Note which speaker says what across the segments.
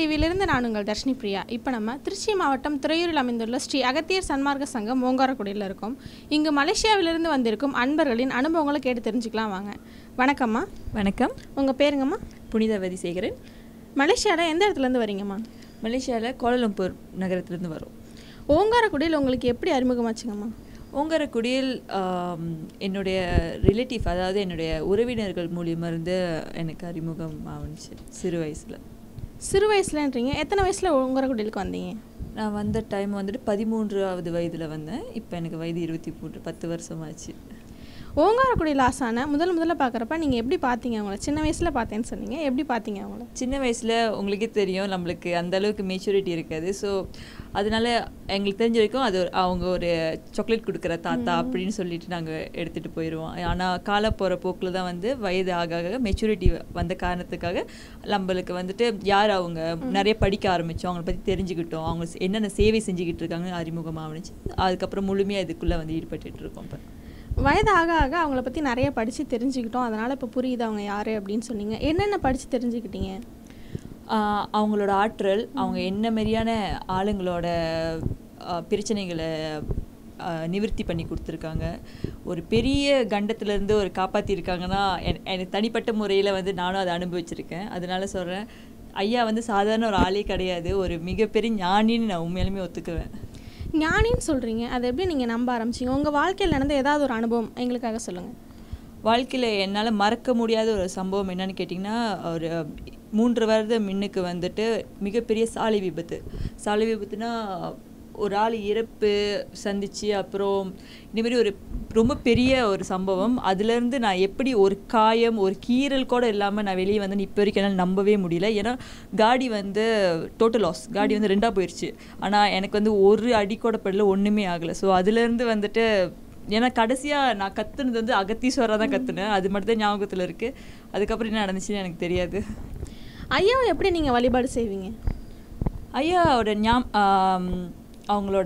Speaker 1: டிவியிலிருந்து நான் உங்கள் தர்ஷினி பிரியா இப்போ நம்ம திருச்சி மாவட்டம் துறையூரில் அமைந்துள்ள ஸ்ரீ அகத்தியர் சன்மார்க்க சங்கம் ஓங்காரக்குடியில் இருக்கோம் இங்கு மலேசியாவிலிருந்து வந்திருக்கும் அன்பர்களின் அனுபவங்களை கேட்டு தெரிஞ்சுக்கலாம் வாங்க வணக்கம்மா
Speaker 2: வணக்கம்
Speaker 1: உங்கள் பேருங்கம்மா
Speaker 2: புனிதவதி சேகரன்
Speaker 1: மலேசியாவில் எந்த இடத்துலேருந்து வரீங்கம்மா
Speaker 2: மலேசியாவில் கோலாலம்பூர் நகரத்திலிருந்து வரோம்
Speaker 1: ஓங்காரக்குடியில் உங்களுக்கு எப்படி அறிமுகமாச்சுங்கம்மா
Speaker 2: ஓங்கரக்குடியில் ஆம், என்னுடைய ரிலேட்டிவ் அதாவது என்னுடைய உறவினர்கள் மூலியமாக இருந்து எனக்கு அறிமுகம் ஆணுச்சு சிறு வயசில்
Speaker 1: சிறு வயசுலன்றீங்க எத்தனை வயசில் ஓங்காரக்குடியிலுக்கு வந்தீங்க
Speaker 2: நான் வந்த டைம் வந்துட்டு பதிமூன்றாவது வயதில் வந்தேன் இப்போ எனக்கு வயது இருபத்தி மூன்று பத்து வருஷமாச்சு
Speaker 1: ஓங்காரக்குடியில் ஆசான முதல் முதல்ல பார்க்குறப்ப நீங்கள் எப்படி பார்த்தீங்க அவங்கள சின்ன வயசில் பார்த்தேன்னு சொன்னீங்க எப்படி பார்த்தீங்க அவங்கள
Speaker 2: சின்ன வயசில் உங்களுக்கே தெரியும் நம்மளுக்கு அந்த அளவுக்கு மெச்சூரிட்டி இருக்காது ஸோ அதனால எங்களுக்கு தெரிஞ்ச வரைக்கும் அது ஒரு- அவங்க ஒரு சாக்லேட் கொடுக்குற தாத்தா அப்படின்னு சொல்லிட்டு நாங்கள் எடுத்துகிட்டு போயிடுவோம் ஆனால் கால போகிற போக்கில் தான் வந்து வயது ஆக ஆக மெச்சூரிட்டி வந்த காரணத்துக்காக நம்மளுக்கு வந்துட்டு யார் அவங்க நிறைய படிக்க ஆரம்பித்தோம் அவங்கள பற்றி தெரிஞ்சுக்கிட்டோம் அவங்க என்னென்ன சேவை செஞ்சுக்கிட்டு இருக்காங்க அறிமுகமாக ஆரம்பிச்சு அதுக்கப்புறம் முழுமையாக இதுக்குள்ளே வந்து ஈடுபட்டுட்டு இருக்கோம் இப்போ
Speaker 1: வயது ஆக ஆக அவங்கள பற்றி நிறைய படித்து தெரிஞ்சுக்கிட்டோம் அதனால் இப்போ புரியுது அவங்க யார் அப்படின்னு சொன்னீங்க என்னென்ன படித்து தெரிஞ்சுக்கிட்டீங்க
Speaker 2: ஆஹ் அவங்களோட ஆற்றல் அவங்க என்ன மாதிரியான ஆளுங்களோட ஆஹ் பிரச்சனைகளை ஆஹ் நிவர்த்தி பண்ணி கொடுத்துருக்காங்க ஒரு பெரிய கண்டத்துலேருந்து ஒரு காப்பாற்றிருக்காங்கன்னா என் எனக்கு தனிப்பட்ட முறையில் வந்து நானும் அதை அனுபவிச்சிருக்கேன் அதனால சொல்கிறேன் ஐயா வந்து சாதாரண ஒரு ஆளே கிடையாது ஒரு மிகப்பெரிய ஞானின்னு நான் உண்மையாலுமே ஒத்துக்குவேன்
Speaker 1: ஞானின்னு சொல்கிறீங்க அதை எப்படி நீங்கள் நம்ப ஆரம்பிச்சிங்க உங்கள் வாழ்க்கையில் நடந்த ஏதாவது ஒரு அனுபவம் எங்களுக்காக சொல்லுங்கள்
Speaker 2: வாழ்க்கையில் என்னால் மறக்க முடியாத ஒரு சம்பவம் என்னன்னு கேட்டிங்கன்னா ஒரு மூன்று வருடம் முன்னுக்கு வந்துட்டு மிகப்பெரிய சாலை விபத்து சாலை விபத்துனா ஒரு ஆள் இறப்பு சந்திச்சு அப்புறம் இந்த மாதிரி ஒரு ரொம்ப பெரிய ஒரு சம்பவம் அதுலேருந்து நான் எப்படி ஒரு காயம் ஒரு கீறல் கூட இல்லாமல் நான் வெளியே வந்து இப்போ வரைக்கும் என்னால் நம்பவே முடியல ஏன்னா காடி வந்து டோட்டல் லாஸ் காடி வந்து ரெண்டாக போயிடுச்சு ஆனால் எனக்கு வந்து ஒரு அடி கூட படல ஒன்றுமே ஆகலை ஸோ அதுலேருந்து வந்துட்டு ஏன்னா கடைசியாக நான் கத்துனது வந்து அகத்தீஸ்வரா தான் கத்துனேன் அது மட்டும் தான் ஞாபகத்தில் இருக்குது அதுக்கப்புறம் என்ன நடந்துச்சுன்னு எனக்கு தெரியாது
Speaker 1: ஐயாவை எப்படி நீங்கள் வழிபாடு செய்வீங்க
Speaker 2: ஐயாவோட ஞாம் ஆம், அவங்களோட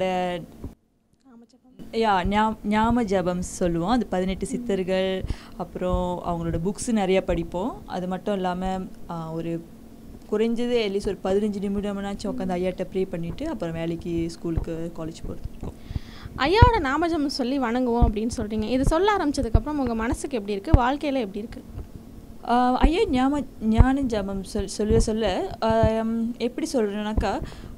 Speaker 2: யா ஞா- ஞாம ஜபம் சொல்லுவோம் அது பதினெட்டு சித்தர்கள் அப்புறம் அவங்களோட புக்ஸ் நிறைய படிப்போம் அது மட்டும் இல்லாமல் ஒரு குறைஞ்சது அட்லீஸ்ட் ஒரு பதினஞ்சு நிமிடம்னாச்சும் உட்காந்து ஐயாட்ட ப்ரே பண்ணிவிட்டு அப்புறம் வேலைக்கு ஸ்கூலுக்கு காலேஜ் போகிறது இருக்கும்
Speaker 1: ஐயாவோட நாமஜம் சொல்லி வணங்குவோம் அப்படின்னு சொல்கிறீங்க இது சொல்ல ஆரம்பிச்சதுக்கப்புறம் உங்கள் மனசுக்கு எப்படி இருக்குது வாழ்க்கையில் எப்படி இருக்குது
Speaker 2: ஆஹ் ஐயா ஞாப ஞான ஜபம் சொல் சொல்ல சொல்ல ஆம், எப்படி சொல்கிறேன்னாக்கா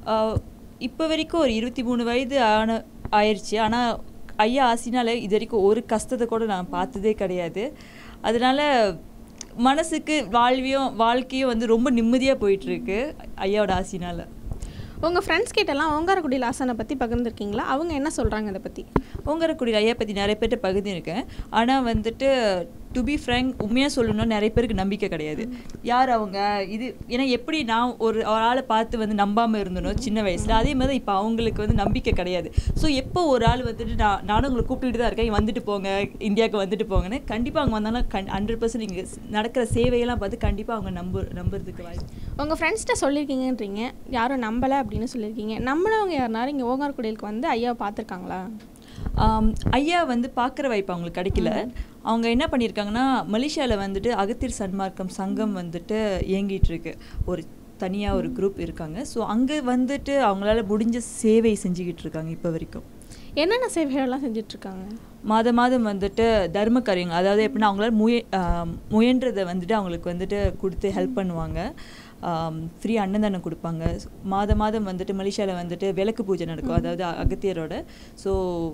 Speaker 2: இப்போ வரைக்கும் ஒரு இருபத்தி மூணு வயது ஆன ஆயிடுச்சு ஆனால் ஐயா ஆசினால இது வரைக்கும் ஒரு கஷ்டத்தை கூட நான் பார்த்ததே கிடையாது அதனால மனசுக்கு வாழ்வியும் வாழ்க்கையும் வந்து ரொம்ப நிம்மதியாக போயிட்டுருக்கு ஐயாவோட ஆசினால
Speaker 1: உங்கள் ஃப்ரெண்ட்ஸ் கிட்டலாம் ஓங்காரக்குடியில் ஆசானை பற்றி பகிர்ந்துருக்கீங்களா அவங்க என்ன சொல்கிறாங்க இதை பற்றி
Speaker 2: ஓங்கரக்குடியில் ஐயா பற்றி நிறைய பேர்கிட்ட பகுதி இருக்கேன் ஆனால் வந்துட்டு டு பி ஃப்ரேங்க் உண்மையாக சொல்லணும்னா நிறைய பேருக்கு நம்பிக்கை கிடையாது யார் அவங்க இது ஏன்னா எப்படி நான் ஒரு ஒரு ஆளை பார்த்து வந்து நம்பாமல் இருந்தனோ சின்ன வயசில் அதே மாதிரி இப்போ அவங்களுக்கு வந்து நம்பிக்கை கிடையாது ஸோ எப்போ ஒரு ஆள் வந்துட்டு நான் நானும் உங்களை கூப்பிட்டுட்டு தான் இருக்கேன் வந்துட்டு போங்க இந்தியாவுக்கு வந்துட்டு போங்கன்னு கண்டிப்பாக அவங்க வந்தாங்கன்னா கண் ஹண்ட்ரட் பர்சன்ட் இங்கே நடக்கிற சேவையெல்லாம் பார்த்து கண்டிப்பாக அவங்க நம்ப நம்புறதுக்கு வாய்ப்பு
Speaker 1: உங்கள் ஃப்ரெண்ட்ஸ்கிட்ட சொல்லியிருக்கீங்கன்றீங்க யாரும் நம்பலை அப்படின்னு சொல்லியிருக்கீங்க நம்பினவங்க யாருனாலும் இங்கே ஓங்காரக்குடியிலுக்கு வந்து ஐயாவை பார்த்துருக்காங்களா
Speaker 2: ஆம், ஐயா வந்து பார்க்குற வாய்ப்பு அவங்களுக்கு கிடைக்கல அவங்க என்ன பண்ணியிருக்காங்கன்னா மலேசியாவில் வந்துட்டு அகத்தியர் சன்மார்க்கம் சங்கம் வந்துட்டு இயங்கிட்டு இருக்கு ஒரு தனியாக ஒரு குரூப் இருக்காங்க ஸோ அங்கே வந்துட்டு அவங்களால முடிஞ்ச சேவை செஞ்சுக்கிட்டு இருக்காங்க இப்போ வரைக்கும்
Speaker 1: என்னென்ன சேவைகள்லாம் செஞ்சிட்ருக்காங்க
Speaker 2: மாதம் மாதம் வந்துட்டு தர்ம காரியங்கள் அதாவது எப்படின்னா அவங்களால முய ஆம், முயன்றதை வந்துட்டு அவங்களுக்கு வந்துட்டு கொடுத்து ஹெல்ப் பண்ணுவாங்க ஃப்ரீ அன்னதானம் கொடுப்பாங்க மாதம் மாதம் வந்துட்டு மலேசியாவில் வந்துட்டு விளக்கு பூஜை நடக்கும் அதாவது அகத்தியரோட ஸோ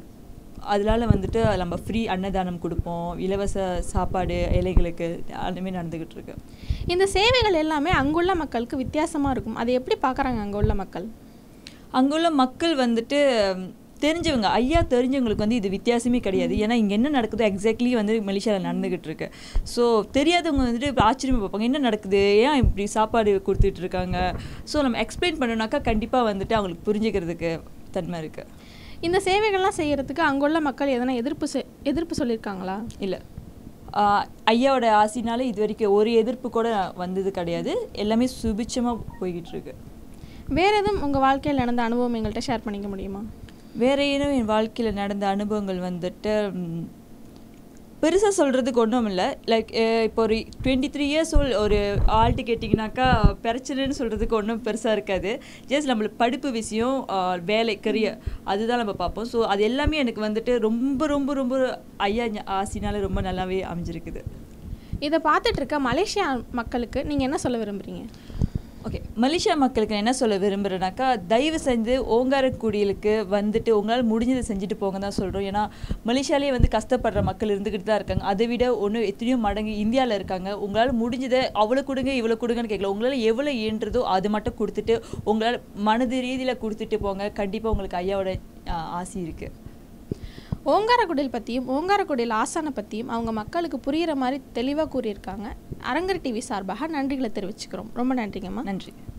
Speaker 2: அதனால வந்துட்டு நம்ம ஃப்ரீ அன்னதானம் கொடுப்போம் இலவச சாப்பாடு ஏழைகளுக்கு அதுமாரி நடந்துக்கிட்டு இருக்கு
Speaker 1: இந்த சேவைகள் எல்லாமே அங்குள்ள மக்களுக்கு வித்தியாசமாக இருக்கும் அதை எப்படி பார்க்குறாங்க அங்கே உள்ள மக்கள்
Speaker 2: அங்குள்ள மக்கள் வந்துட்டு ம், தெரிஞ்சவங்க ஐயா தெரிஞ்சவங்களுக்கு வந்து இது வித்தியாசமே கிடையாது ஏன்னா இங்கே என்ன நடக்குதோ எக்ஸாக்ட்லி வந்து மலேசியாவில் நடந்துகிட்டு இருக்கு ஸோ தெரியாதவங்க வந்துட்டு இப்ப ஆச்சரியமா பார்ப்பாங்க என்ன நடக்குது ஏன் இப்படி சாப்பாடு கொடுத்துட்டு இருக்காங்க ஸோ நம்ம எக்ஸ்பிளைன் பண்ணோம்னாக்கா கண்டிப்பாக வந்துட்டு அவங்களுக்கு புரிஞ்சுக்கிறதுக்கு தன்மை இருக்குது
Speaker 1: இந்த சேவைகள்லாம் செய்கிறதுக்கு அங்குள்ள மக்கள் எதனா எதிர்ப்பு செ- எதிர்ப்பு சொல்லியிருக்காங்களா
Speaker 2: இல்லை ஐயாவோட ஆசைனால இது வரைக்கும் ஒரு எதிர்ப்பு கூட வந்தது கிடையாது எல்லாமே சுபிட்சமாக போய்கிட்டு இருக்கு
Speaker 1: வேறு எதுவும் உங்கள் வாழ்க்கையில் நடந்த அனுபவம் எங்கள்கிட்ட ஷேர் பண்ணிக்க முடியுமா
Speaker 2: வேற ஏனும் என் வாழ்க்கையில் நடந்த அனுபவங்கள் வந்துட்டு ம், பெருசாக சொல்கிறதுக்கு ஒன்றும் இல்லை லைக் இப்போ ஒரு டுவெண்ட்டி த்ரீ இயர்ஸ் ஓல்ட் ஒரு ஆள்கிட்ட கேட்டிங்கனாக்கா பிரச்சனைன்னு சொல்கிறதுக்கு ஒன்றும் பெருசாக இருக்காது ஜஸ்ட் நம்மளுக்கு படிப்பு விஷயம் ஆஹ், வேலை கரியர் அதுதான் நம்ம பார்ப்போம் ஸோ அது எல்லாமே எனக்கு வந்துட்டு ரொம்ப ரொம்ப ரொம்ப ஐயா ஞ- ஆசினால ரொம்ப நல்லாவே அமைஞ்சிருக்குது
Speaker 1: இதை பார்த்துட்டு இருக்க மலேசியா மக்களுக்கு நீங்கள் என்ன சொல்ல விரும்புகிறீங்க
Speaker 2: ஓகே மலேசியா மக்களுக்கு நான் என்ன சொல்ல விரும்புகிறேனாக்கா தயவு செஞ்சு ஓங்காரக்குடியிலுக்கு வந்துட்டு உங்களால் முடிஞ்சதை செஞ்சுட்டு போங்க தான் சொல்கிறோம் ஏன்னா மலேசியாலேயே வந்து கஷ்டப்படுற மக்கள் இருந்துக்கிட்டு தான் இருக்காங்க அதை விட ஒன்று எத்தனையோ மடங்கு இந்தியாவில் இருக்காங்க உங்களால் முடிஞ்சதை அவ்வளோ கொடுங்க இவ்வளோ கொடுங்கன்னு கேட்கல உங்களால் எவ்வளோ இயன்றதோ அது மட்டும் கொடுத்துட்டு உங்களால் மனது ரீதியில் கொடுத்துட்டு போங்க கண்டிப்பாக உங்களுக்கு ஐயாவோட ஆ, ஆசி இருக்குது
Speaker 1: ஓங்காரக்குடில் பற்றியும் ஓங்காரக்குடியில் ஆசானை பற்றியும் அவங்க மக்களுக்கு புரிகிற மாதிரி தெளிவாக கூறியிருக்காங்க அரங்கர் டிவி சார்பாக நன்றிகளை தெரிவிச்சுக்கிறோம் ரொம்ப நன்றிங்கம்மா
Speaker 2: நன்றி